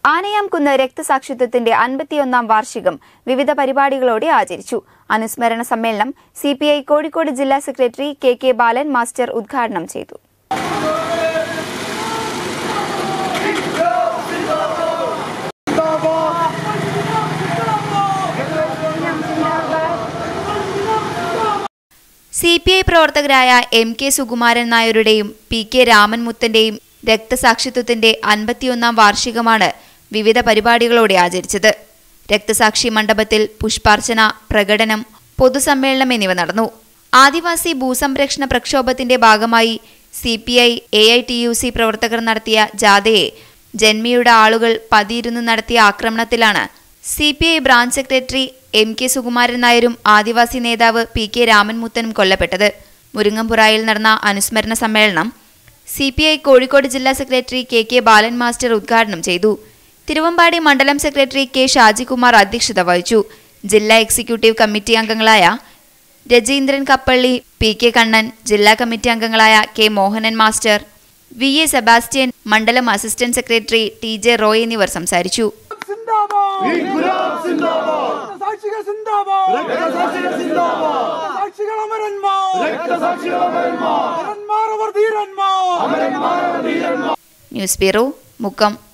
ആനയാംകുന്ന് രക്തസാക്ഷിത്വത്തിന്റെ അൻപത്തിയൊന്നാം വാർഷികം വിവിധ പരിപാടികളോടെ ആചരിച്ചു അനുസ്മരണ സമ്മേളനം സി കോഴിക്കോട് ജില്ലാ secretary K K Balan master ഉദ്ഘാടനം ചെയ്തു സി പി ഐ പ്രവർത്തകരായ എം കെ സുകുമാരൻ നായരുടെയും പി കെ രാമൻമുത്തന്റെയും രക്തസാക്ഷിത്വത്തിന്റെ അൻപത്തിയൊന്നാം വാർഷികമാണ് വിവിധ പരിപാടികളോടെ ആചരിച്ചത് രക്തസാക്ഷി മണ്ഡപത്തിൽ പുഷ്പാർച്ചന പ്രകടനം പൊതുസമ്മേളനം എന്നിവ നടന്നു ആദിവാസി ഭൂസംരക്ഷണ പ്രക്ഷോഭത്തിന്റെ ഭാഗമായി C P I A I T U C പ്രവർത്തകർ നടത്തിയ ജാഥയെ ജന്മിയുടെ ആളുകൾ പതിയിരുന്ന് നടത്തിയ ആക്രമണത്തിലാണ് C P I branch secretary M K Sukumaran നായരും ആദിവാസി നേതാവ് പി കെ രാമൻമുത്തനും കൊല്ലപ്പെട്ടത് മുരിങ്ങമ്പുറായിൽ നടന്ന അനുസ്മരണ സമ്മേളനം സി പി ഐ കോഴിക്കോട് ജില്ലാ secretary K K Balan master ഉദ്ഘാടനം ചെയ്തു തിരുവമ്പാടി മണ്ഡലം സെക്രട്ടറി കെ ഷാജികുമാർ അധ്യക്ഷത വഹിച്ചു ജില്ലാ എക്സിക്യൂട്ടീവ് കമ്മിറ്റി അംഗങ്ങളായ രജീന്ദ്രൻ കപ്പള്ളി പി കെ കണ്ണൻ ജില്ലാ കമ്മിറ്റി അംഗങ്ങളായ K Mohanan master V A Sebastian മണ്ഡലം assistant secretary T J Roy എന്നിവർ സംസാരിച്ചു സാക്ഷികൾ സാക്ഷികൾ അമരന്മാർ അമരന്മാർ അവർ ധീരന്മാർ ന്യൂസ് ബ്യൂറോ മുക്കം